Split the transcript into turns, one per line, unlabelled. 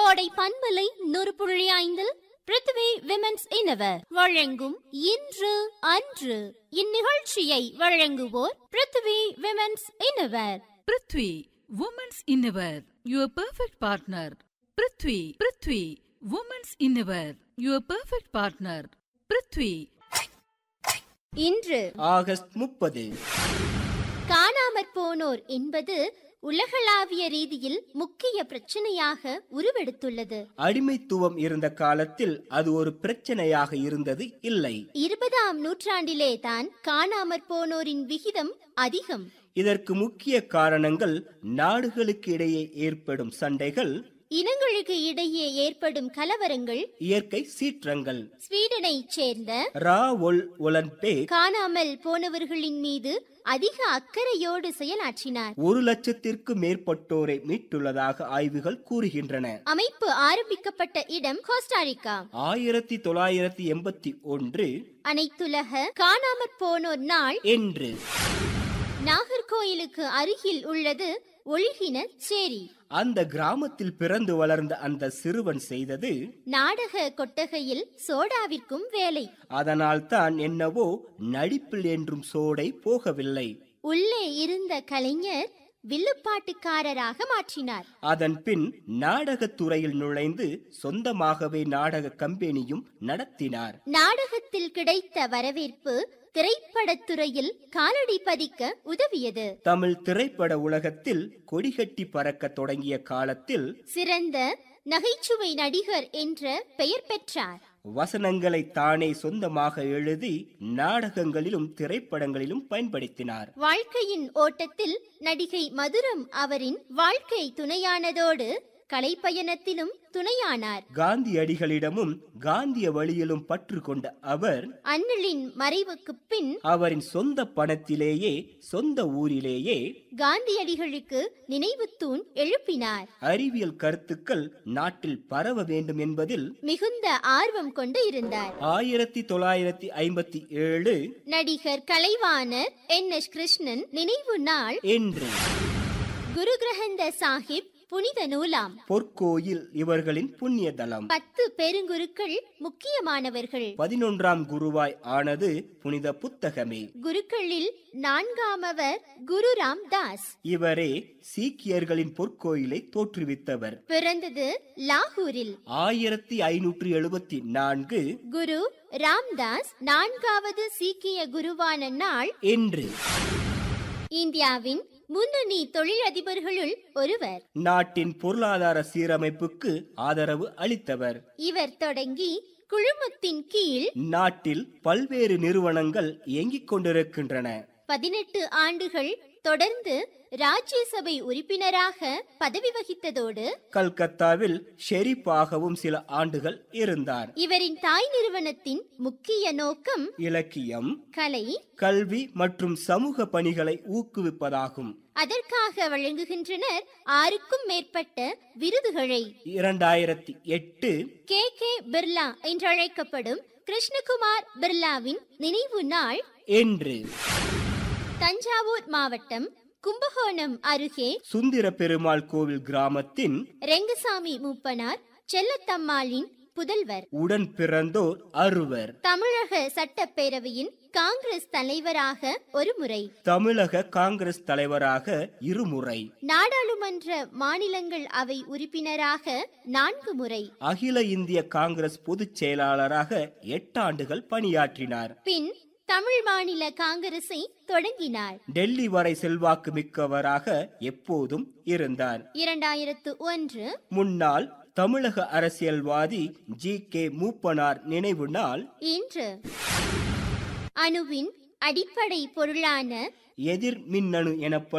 கோடை பண்பலை நூறு புள்ளி ஐந்தில் பிருத்திவி விமென்ஸ் இனவர் வழங்கும் இன்று அன்று இந்நிகழ்ச்சியை வழங்குவோர் Prithvi women's innerwear
Prithvi women's innerwear your perfect partner Prithvi Prithvi women's innerwear your perfect partner Prithvi
இன்று
ஆகஸ்ட் முப்பது
காணாமற் போனோர் என்பது உலகளாவிய ரீதியில் முக்கிய பிரச்சனையாக உருவெடுத்துள்ளது
அடிமைத்துவம் இருந்த காலத்தில் அது ஒரு பிரச்சனையாக இருந்தது இல்லை
இருபதாம் நூற்றாண்டிலே தான் காணாமற் போனோரின் விகிதம் அதிகம்
இதற்கு முக்கிய காரணங்கள் நாடுகளுக்கு இடையே ஏற்படும் சண்டைகள்
இனங்களுக்கு இடையே ஏற்படும் கலவரங்கள்
இயற்கை சீற்றங்கள்
ஸ்வீடனைச் சேர்ந்த
ரா ஒல் ஒலன்பே
காணாமல் போனவர்களின் மீது அதிக அக்கறையோடு செயலாற்றினார்
ஒரு லட்சத்திற்கு மேற்பட்டோரை மீட்டுள்ளதாக ஆய்வுகள் கூறுகின்றன
அமைப்பு ஆரம்பிக்கப்பட்ட இடம் கோஸ்டாரிக்கா
ஆயிரத்தி தொள்ளாயிரத்தி எண்பத்தி ஒன்று
அனைத்துலக காணாமற் போனோர் நாள்
என்று
நாகர்கோயிலுக்கு அருகில் உள்ளது ஒழுகின சேரி
அந்த கிராமத்தில் பிறந்து வளர்ந்த அந்த சிறுவன் செய்தது
நாடக கொட்டகையில் சோடாவிற்கும் வேலை
அதனால் தான் என்னவோ நடிப்பில் என்றும் சோடை போகவில்லை
உள்ளே இருந்த கலைஞர் வில்லுப்பாட்டுக்காரராக மாற்றினார்
அதன் பின் நாடகத் துறையில் நுழைந்து சொந்தமாகவே நாடக கம்பெனியும் நடத்தினார்
நாடகத்தில் கிடைத்த வரவேற்பு திரைப்படத்துறையில் காலடி பதிக்க உதவியது
தமிழ் திரைப்பட உலகத்தில் கொடிகட்டி பறக்க தொடங்கிய காலத்தில்
சிறந்த நகைச்சுவை நடிகர் என்ற பெயர் பெற்றார்
வசனங்களை தானே சொந்தமாக எழுதி நாடகங்களிலும் திரைப்படங்களிலும் பயன்படுத்தினார்
வாழ்க்கையின் ஓட்டத்தில் நடிகை மதுரம் அவரின் வாழ்க்கை துணையானதோடு கலைப்பயணத்திலும் துணையானார்
காந்தியடிகளிடமும் காந்திய வழியிலும் பற்று கொண்ட அவர்
அண்ணலின் மறைவுக்குப் பின்
அவரின் சொந்த பணத்திலேயே சொந்த ஊரிலேயே
காந்தியடிகளுக்கு நினைவு தூண் எழுப்பினார்
அறிவியல் கருத்துக்கள் நாட்டில் பரவ வேண்டும் என்பதில்
மிகுந்த ஆர்வம் கொண்டு இருந்தார்
ஆயிரத்தி தொள்ளாயிரத்தி ஐம்பத்தி ஏழு
நடிகர் கலைவாணர் என் எஸ் கிருஷ்ணன் நினைவு நாள்
என்று
குரு கிரகந்த சாஹிப் புனித நூலாம்
பொற்கோயில் இவர்களின் புண்ணிய தலம்
பத்து பெருங்குருக்கள் முக்கியமானவர்கள்
பதினொன்றாம் குருவாய் ஆனது புனித புத்தகமே
குருக்களில் நான்காமவர் குரு ராம்தாஸ்
இவரே சீக்கியர்களின் பொற்கோயிலை தோற்றுவித்தவர்
பிறந்தது லாகூரில்
ஆயிரத்தி ஐநூற்றி எழுபத்தி நான்கு
குரு ராம்தாஸ் நான்காவது சீக்கிய குருவான நாள்
என்று
இந்தியாவின் முன்னணி தொழிலதிபர்களுள் ஒருவர்
நாட்டின் பொருளாதார சீரமைப்புக்கு ஆதரவு அளித்தவர்
இவர் தொடங்கி குழுமத்தின் கீழ்
நாட்டில் பல்வேறு நிறுவனங்கள் இயங்கிக் கொண்டிருக்கின்றன
பதினெட்டு ஆண்டுகள் தொடர்ந்து ராஜ்யசபை உறுப்பினராக பதவி வகித்ததோடு
கல்கத்தாவில் ஷெரீப்பாகவும் சில ஆண்டுகள் இருந்தார்
இவரின் தாய் நிறுவனத்தின் முக்கிய நோக்கம்
இலக்கியம்
கலை
கல்வி மற்றும் சமூக பணிகளை ஊக்குவிப்பதாகும்
அதற்காக வழங்குகின்றனர் ஆறுக்கும் மேற்பட்ட விருதுகளை
இரண்டாயிரத்தி எட்டு
கே கே பிர்லா என்றழைக்கப்படும் கிருஷ்ணகுமார் பிர்லாவின் நினைவு நாள்
என்று
தஞ்சாவூர் மாவட்டம் கும்பகோணம் அருகே
சுந்தர பெருமாள் கோவில் கிராமத்தின்
ரெங்கசாமி மூப்பனார் செல்லத்தம்மாளின் புதல்வர்
உடன் பிறந்தோர் அறுவர்
தமிழக சட்டப்பேரவையின் காங்கிரஸ் தலைவராக ஒரு முறை
தமிழக காங்கிரஸ் தலைவராக இருமுறை
நாடாளுமன்ற மாநிலங்கள் அவை உறுப்பினராக நான்கு முறை
அகில இந்திய காங்கிரஸ் பொதுச் செயலாளராக எட்டாண்டுகள் பணியாற்றினார்
பின் தமிழ் மாநில காங்கிரஸை தொடங்கினார்
டெல்லி வரை செல்வாக்கு மிக்கவராக எப்போதும் இருந்தார்
இரண்டாயிரத்து ஒன்று
முன்னாள் தமிழக அரசியல்வாதி ஜி கே மூப்பனார் நினைவு நாள்
இன்று அணுவின் அடிப்படை பொருளான
எதிர் மின்னணு எனப்படும்